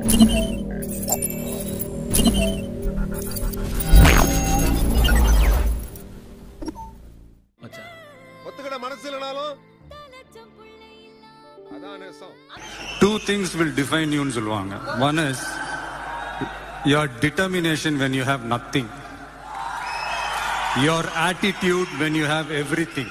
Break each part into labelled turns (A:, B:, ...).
A: மச்சான்
B: ஒத்துக்கிட மனசு இல்லைனாலும் அதான் நேசம்
C: two things will define you ன்னு சொல்லுவாங்க one is your determination when you have nothing your attitude when you have everything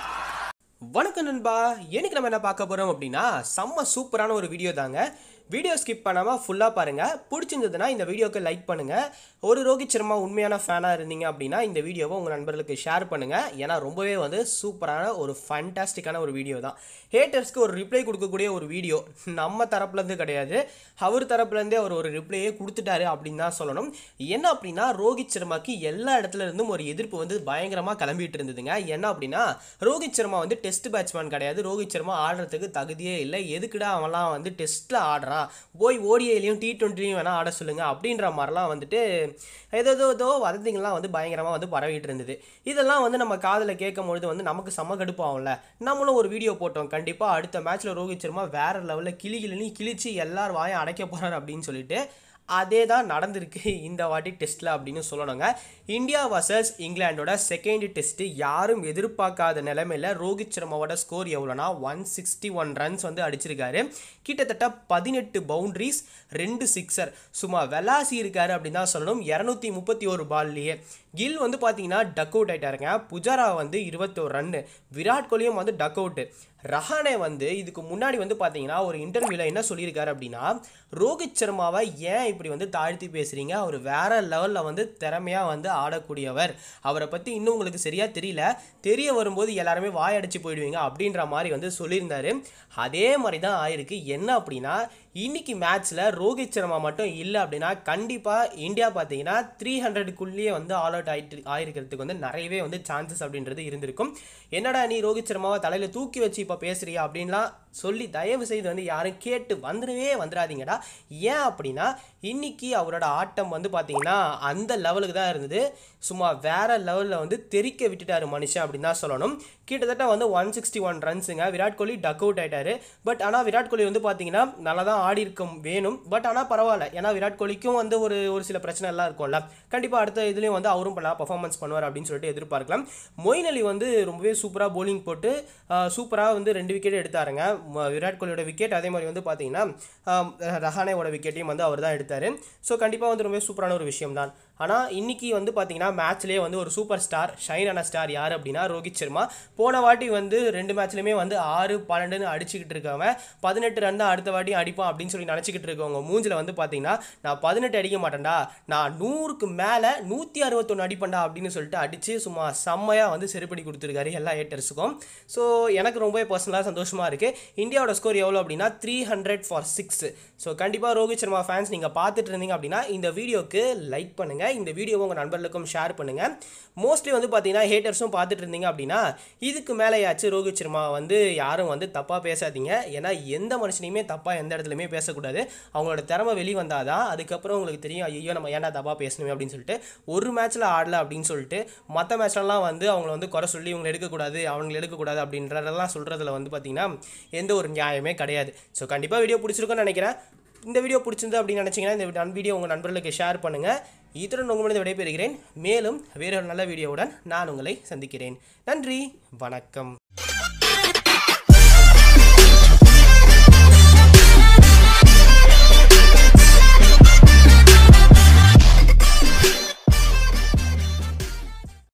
D: வணக்கம் நண்பா எனக்கு நம்ம என்ன பார்க்க போகிறோம் அப்படின்னா செம்ம சூப்பரான ஒரு வீடியோ தாங்க வீடியோ ஸ்கிப் பண்ணாமல் ஃபுல்லாக பாருங்கள் பிடிச்சிருந்ததுன்னா இந்த வீடியோக்கு லைக் பண்ணுங்கள் ஒரு ரோஹித் சர்மா உண்மையான ஃபேனாக இருந்தீங்க அப்படின்னா இந்த வீடியோவை உங்கள் நண்பர்களுக்கு ஷேர் பண்ணுங்கள் ஏன்னா ரொம்பவே வந்து சூப்பரான ஒரு ஃபண்டாஸ்டிக்கான ஒரு வீடியோ தான் ஹேட்டர்ஸ்க்கு ஒரு ரிப்ளை கொடுக்கக்கூடிய ஒரு வீடியோ நம்ம தரப்புலேருந்து கிடையாது அவர் தரப்புலேருந்தே அவர் ஒரு ரிப்ளையே கொடுத்துட்டாரு அப்படின்னு தான் சொல்லணும் என்ன அப்படின்னா ரோஹித் சர்மாக்கு எல்லா இடத்துல இருந்தும் ஒரு எதிர்ப்பு வந்து பயங்கரமாக கிளம்பிட்டு இருந்ததுங்க என்ன அப்படின்னா ரோஹித் சர்மா வந்து டெஸ்ட் பேட்ஸ்மேன் கிடையாது ரோஹித் சர்மா ஆடுறதுக்கு தகுதியே இல்லை எதுக்குடா அவன்லாம் வந்து டெஸ்ட்டில் ஆடுறான் போய் ஓடிஐலையும் டி டுவெண்ட்டிலையும் வேணால் ஆட சொல்லுங்க அப்படின்ற மாதிரிலாம் வந்துட்டு ஏதோ ஏதோ ஏதோ வதந்திங்கள்லாம் வந்து பயங்கரமாக வந்து பரவிட்டு இருந்தது இதெல்லாம் வந்து நம்ம காதில் கேட்கும் பொழுது வந்து நமக்கு செம்ம கடுப்பாகும்ல நம்மளும் ஒரு வீடியோ போட்டோம் கண்டிப்பாக அடுத்த மேட்ச்சில் ரோஹித் சர்மா வேற லெவலில் கிளி கிளினி கிழிச்சு எல்லார் வாயும் அடைக்க போகிறார் அப்படின்னு சொல்லிட்டு அதே தான் நடந்திருக்கு இந்த வாட்டி டெஸ்ட்டில் அப்படின்னு சொல்லணுங்க இந்தியா வர்சஸ் இங்கிலாண்டோட செகண்ட் டெஸ்ட்டு யாரும் எதிர்பார்க்காத நிலைமையில் ரோஹித் சர்மாவோட ஸ்கோர் எவ்வளோனா ஒன் சிக்ஸ்டி ஒன் ரன்ஸ் வந்து அடிச்சிருக்காரு கிட்டத்தட்ட பதினெட்டு பவுண்டரிஸ் ரெண்டு சிக்ஸர் சும்மா வெலாசி இருக்காரு அப்படின்னு தான் சொல்லணும் இரநூத்தி முப்பத்தி ஒரு பால்லையே கில் வந்து பார்த்தீங்கன்னா டக் அவுட் ஆயிட்டாருங்க புஜாரா வந்து இருபத்தோரு ரன்னு விராட் கோலியும் வந்து டக் அவுட்டு ரஹானே வந்து இதுக்கு முன்னாடி வந்து பார்த்தீங்கன்னா ஒரு இன்டர்வியூவில் என்ன சொல்லியிருக்காரு அப்படின்னா ரோஹித் சர்மாவை ஏன் இப்படி வந்து தாழ்த்தி பேசுகிறீங்க அவர் வேற லெவலில் வந்து திறமையாக வந்து ஆடக்கூடியவர் அவரை பற்றி இன்னும் உங்களுக்கு சரியாக தெரியல தெரிய வரும்போது எல்லாருமே வாயடிச்சு போயிடுவீங்க அப்படின்ற மாதிரி வந்து சொல்லியிருந்தாரு அதே மாதிரி தான் ஆயிருக்கு என்ன அப்படின்னா இன்னைக்கு மேட்ச்சில் ரோஹித் சர்மா மட்டும் இல்லை அப்படின்னா கண்டிப்பாக இந்தியா பார்த்தீங்கன்னா த்ரீ ஹண்ட்ரடுக்குள்ளேயே வந்து ஆல் அவுட் ஆயிட்டு ஆயிருக்கிறதுக்கு வந்து நிறையவே வந்து சான்சஸ் அப்படின்றது இருந்திருக்கும் என்னடா நீ ரோஹித் சர்மாவை தலையில் தூக்கி வச்சு இப்போ பேசுறியா அப்படின்லாம் சொல்லி தயவு செய்து வந்து யாரும் கேட்டு வந்துடவே வந்துடாதீங்கடா ஏன் அப்படின்னா இன்னைக்கு அவரோட ஆட்டம் வந்து பார்த்தீங்கன்னா அந்த லெவலுக்கு தான் இருந்தது சும்மா வேற லெவலில் வந்து தெறிக்க விட்டுட்டாரு மனுஷன் அப்படின்னு தான் சொல்லணும் கிட்டத்தட்ட வந்து ஒன் சிக்ஸ்டி ஒன் ரன்ஸுங்க விராட் கோலி டக் அவுட் ஆயிட்டாரு பட் ஆனால் விராட் கோலி வந்து பார்த்தீங்கன்னா நல்லா தான் ஆடி இருக்கும் வேணும் பட் ஆனால் பரவாயில்ல ஏன்னா விராட் கோலிக்கும் வந்து ஒரு ஒரு சில பிரச்சனை எல்லாம் இருக்கும்ல கண்டிப்பாக அடுத்த இதுலேயும் வந்து அவரும் நல்லா பர்ஃபார்மன்ஸ் பண்ணுவார் அப்படின்னு சொல்லிட்டு எதிர்பார்க்கலாம் மொயின் அலி வந்து ரொம்பவே சூப்பராக போலிங் போட்டு சூப்பராக வந்து ரெண்டு விக்கெட் எடுத்தாருங்க ம- விராட் கோலியோட விக்கெட் அதே மாதிரி வந்து பார்த்தீங்கன்னா ஆம், ரஹானேவோட விக்கெட்டையும் வந்து அவர் தான் எடுத்தார் ஸோ கண்டிப்பாக வந்து ரொம்ப சூப்பரான ஒரு விஷயம் தான் ஆனால் இன்னைக்கு வந்து பார்த்தீங்கன்னா மேட்ச்லேயே வந்து ஒரு சூப்பர் ஸ்டார் ஷைன் ஆன ஸ்டார் யார் அப்படின்னா ரோஹித் சர்மா போன வாட்டி வந்து ரெண்டு மேட்ச்லையுமே வந்து ஆறு பன்னெண்டுன்னு அடிச்சுக்கிட்டு இருக்கவங்க பதினெட்டு ரன் தான் அடுத்த வாட்டி அடிப்பான் அப்படின்னு சொல்லி நினச்சிக்கிட்டு இருக்கவங்க மூஞ்சில் வந்து பார்த்தீங்கன்னா நான் பதினெட்டு அடிக்க மாட்டேன்டா நான் நூறுக்கு மேலே நூற்றி அறுபத்தொன்று அடிப்பேன்டா அப்படின்னு சொல்லிட்டு அடித்து சும்மா செம்மையாக வந்து செருப்படி கொடுத்துருக்காரு எல்லா ஏட்டர்ஸுக்கும் ஸோ எனக்கு ரொம்பவே பர்சனலாக சந்தோஷமாக இருக்குது இந்தியாவோட ஸ்கோர் எவ்வளோ அப்படின்னா three hundred four six so கண்டிப்பாக ரோஹித் சர்மா ஃபேன்ஸ் நீங்கள் பார்த்துட்டு இருந்தீங்க அப்படின்னா இந்த வீடியோக்கு லைக் பண்ணுங்கள் இந்த வீடியோவை உங்கள் நண்பர்களுக்கும் ஷேர் பண்ணுங்கள் மோஸ்ட்லி வந்து பார்த்தீங்கன்னா ஹேட்டர்ஸும் பார்த்துட்டு இருந்தீங்க அப்படின்னா இதுக்கு மேலேயாச்சும் ரோஹித் சர்மா வந்து யாரும் வந்து தப்பாக பேசாதீங்க ஏன்னா எந்த மனுஷனையுமே தப்பாக எந்த இடத்துலையுமே பேசக்கூடாது அவங்களோட திறமை வெளி வந்தால் தான் அதுக்கப்புறம் உங்களுக்கு தெரியும் ஐயோ நம்ம ஏன்டா தப்பாக பேசணுமே அப்படின்னு சொல்லிட்டு ஒரு மேட்ச்சில் ஆடல அப்படின்னு சொல்லிட்டு மற்ற மேட்ச்லலாம் வந்து அவங்கள வந்து குறை சொல்லி இவங்களை எடுக்கக்கூடாது அவங்களை எடுக்கக்கூடாது அப்படின்றதெல்லாம் சொல்கிறதுல வந்து பார்த்தீங்கன்னா எந்த ஒரு நியாயமே கிடையாது ஸோ கண்டிப்பாக வீடியோ பிடிச்சிருக்குன்னு நினைக்கிறேன் இந்த வீடியோ பிடிச்சிருந்து அப்படின்னு நினச்சிங்கன்னா இந்த வீடியோ உங்கள் நண்பர்களுக்கு ஷேர் பண்ணுங்கள் இத்துடன் உங்களிடம் விடைபெறுகிறேன் மேலும் வேறொரு நல்ல வீடியோவுடன் நான் உங்களை சந்திக்கிறேன் நன்றி வணக்கம்